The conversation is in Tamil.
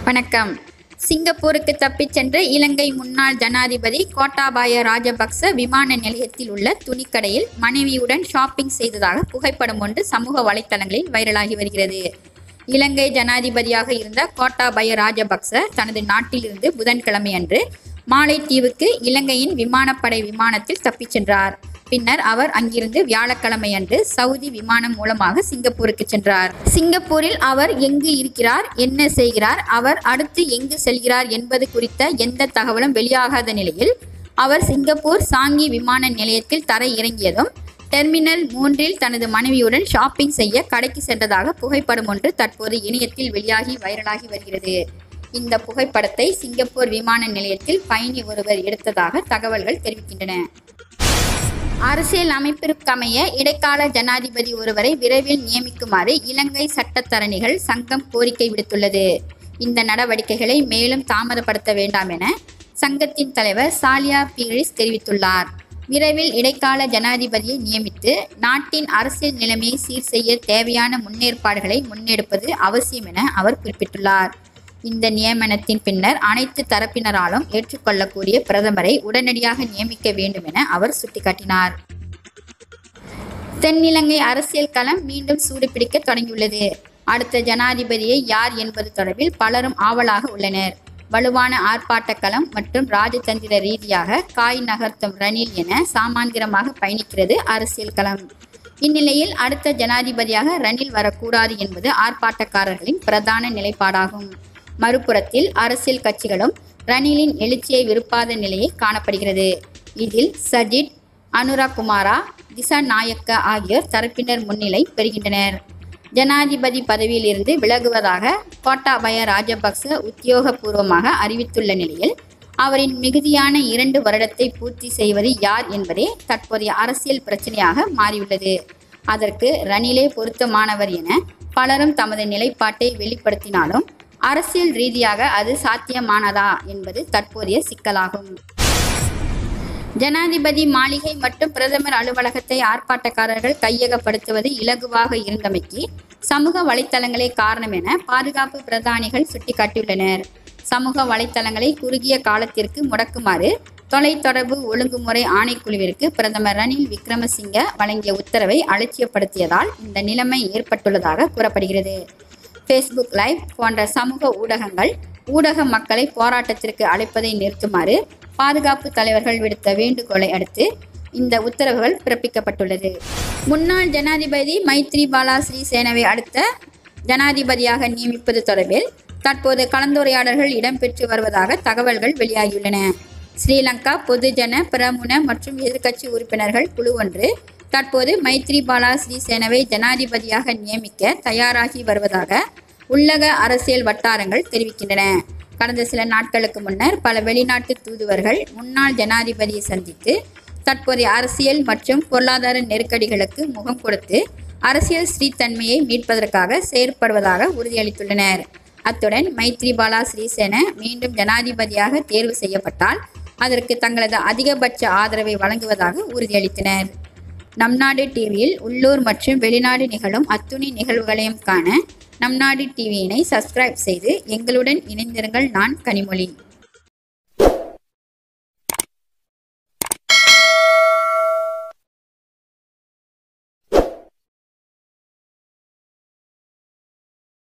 வணக்கம் சிங்கப்பூருக்கு தப்பிச் சென்ற இலங்கை முன்னாள் ஜனாதிபதி கோட்டாபாய ராஜபக்ச விமான நிலையத்தில் உள்ள துணிக்கடையில் மனைவியுடன் ஷாப்பிங் செய்ததாக புகைப்படம் ஒன்று சமூக வலைத்தளங்களில் வைரலாகி வருகிறது இலங்கை ஜனாதிபதியாக இருந்த கோட்டாபய ராஜபக்ச தனது நாட்டிலிருந்து புதன்கிழமை அன்று மாலைத்தீவுக்கு இலங்கையின் விமானப்படை விமானத்தில் தப்பிச் சென்றார் பின்னர் அவர் அங்கிருந்து வியாழக்கிழமை அன்று சவுதி விமானம் மூலமாக சிங்கப்பூருக்கு சென்றார் சிங்கப்பூரில் அவர் எங்கு இருக்கிறார் என்ன செய்கிறார் அவர் அடுத்து எங்கு செல்கிறார் என்பது குறித்த எந்த தகவலும் வெளியாகாத நிலையில் அவர் சிங்கப்பூர் சாங்கி விமான நிலையத்தில் தரை இறங்கியதும் டெர்மினல் மூன்றில் தனது மனைவியுடன் ஷாப்பிங் செய்ய கடைக்கு சென்றதாக புகைப்படம் ஒன்று தற்போது இணையத்தில் வெளியாகி வைரலாகி வருகிறது இந்த புகைப்படத்தை சிங்கப்பூர் விமான நிலையத்தில் பயணி ஒருவர் எடுத்ததாக தகவல்கள் தெரிவிக்கின்றன அரசியல் அமைப்பிற்கமைய இடைக்கால ஜனாதிபதி ஒருவரை விரைவில் நியமிக்குமாறு இலங்கை சட்டத்தரணிகள் சங்கம் கோரிக்கை விடுத்துள்ளது இந்த நடவடிக்கைகளை மேலும் தாமதப்படுத்த வேண்டாம் என சங்கத்தின் தலைவர் சாலியா பீரிஸ் தெரிவித்துள்ளார் விரைவில் இடைக்கால ஜனாதிபதியை நியமித்து நாட்டின் அரசியல் நிலைமையை சீர் செய்ய தேவையான முன்னேற்பாடுகளை முன்னெடுப்பது அவசியம் என அவர் குறிப்பிட்டுள்ளார் இந்த நியமனத்தின் பின்னர் அனைத்து தரப்பினராலும் ஏற்றுக்கொள்ளக்கூடிய பிரதமரை உடனடியாக நியமிக்க வேண்டும் என அவர் சுட்டிக்காட்டினார் தென்னிலங்கை அரசியல் களம் மீண்டும் சூடுபிடிக்க தொடங்கியுள்ளது அடுத்த ஜனாதிபதியை யார் என்பது தொடர்பில் பலரும் ஆவலாக உள்ளனர் வலுவான ஆர்ப்பாட்ட களம் மற்றும் ராஜதந்திர ரீதியாக காய் நகர்த்தும் ரணில் என சாமாந்திரமாக பயணிக்கிறது அரசியல் களம் இந்நிலையில் அடுத்த ஜனாதிபதியாக ரணில் வரக்கூடாது என்பது ஆர்ப்பாட்டக்காரர்களின் பிரதான நிலைப்பாடாகும் மறுபுறத்தில் அரசியல் கட்சிகளும் ரணிலின் எழுச்சியை விருப்பாத நிலையை காணப்படுகிறது இதில் சஜித் அனுரா குமாரா திசா நாயக்க ஆகியோர் தரப்பினர் முன்னிலை பெறுகின்றனர் ஜனாதிபதி பதவியிலிருந்து விலகுவதாக கோட்டாபய ராஜபக்ச உத்தியோகபூர்வமாக அறிவித்துள்ள நிலையில் அவரின் மிகுதியான இரண்டு வருடத்தை பூர்த்தி செய்வது யார் என்பதே தற்போதைய அரசியல் பிரச்சனையாக மாறியுள்ளது அதற்கு ரணிலே பொருத்தமானவர் என பலரும் தமது நிலைப்பாட்டை வெளிப்படுத்தினாலும் அரசியல் ரீதியாக அது சாத்தியமானதா என்பது தற்போதைய சிக்கலாகும் ஜனாதிபதி மாளிகை மற்றும் பிரதமர் அலுவலகத்தை ஆர்ப்பாட்டக்காரர்கள் கையகப்படுத்துவது இலகுவாக இருந்தமைக்கு சமூக வலைத்தளங்களே காரணம் என பாதுகாப்பு பிரதானிகள் சுட்டிக்காட்டியுள்ளனர் சமூக வலைத்தளங்களை குறுகிய காலத்திற்கு முடக்குமாறு தொலைத்தொடர்பு ஒழுங்குமுறை ஆணைக்குழுவிற்கு பிரதமர் ரணில் விக்ரமசிங்க வழங்கிய உத்தரவை அலட்சியப்படுத்தியதால் இந்த நிலைமை ஏற்பட்டுள்ளதாக கூறப்படுகிறது ஃபேஸ்புக் லைவ் போன்ற சமூக ஊடகங்கள் ஊடக மக்களை போராட்டத்திற்கு அழைப்பதை நிறுத்துமாறு பாதுகாப்பு தலைவர்கள் விடுத்த வேண்டுகோளை அடுத்து இந்த உத்தரவுகள் பிறப்பிக்கப்பட்டுள்ளது முன்னாள் ஜனாதிபதி மைத்ரிபாலா ஸ்ரீசேனவை அடுத்த ஜனாதிபதியாக நியமிப்பது தொடர்பில் தற்போது கலந்துரையாடல்கள் இடம்பெற்று வருவதாக தகவல்கள் வெளியாகியுள்ளன ஸ்ரீலங்கா பொதுஜன பிரமுன மற்றும் எதிர்க்கட்சி உறுப்பினர்கள் குழு ஒன்று தற்போது மைத்ரிபாலா ஸ்ரீசேனவை ஜனாதிபதியாக நியமிக்க தயாராகி வருவதாக உள்ளக அரசியல் வட்டாரங்கள் தெரிவிக்கின்றன கடந்த சில நாட்களுக்கு முன்னர் பல வெளிநாட்டு தூதுவர்கள் முன்னாள் ஜனாதிபதியை சந்தித்து தற்போதைய அரசியல் மற்றும் பொருளாதார நெருக்கடிகளுக்கு முகம் கொடுத்து அரசியல் ஸ்ரீத்தன்மையை மீட்பதற்காக செயற்படுவதாக உறுதியளித்துள்ளனர் அத்துடன் மைத்ரிபாலா ஸ்ரீசேன மீண்டும் ஜனாதிபதியாக தேர்வு செய்யப்பட்டால் அதற்கு தங்களது அதிகபட்ச ஆதரவை வழங்குவதாக உறுதியளித்தனர் நம் நாடு டிவியில் உள்ளூர் மற்றும் வெளிநாடு நிகழும் அத்துணை நிகழ்வுகளையும் காண நம் நாடு டிவியினை சப்ஸ்கிரைப் செய்து எங்களுடன் இணைந்திருங்கள் நான் கனிமொழி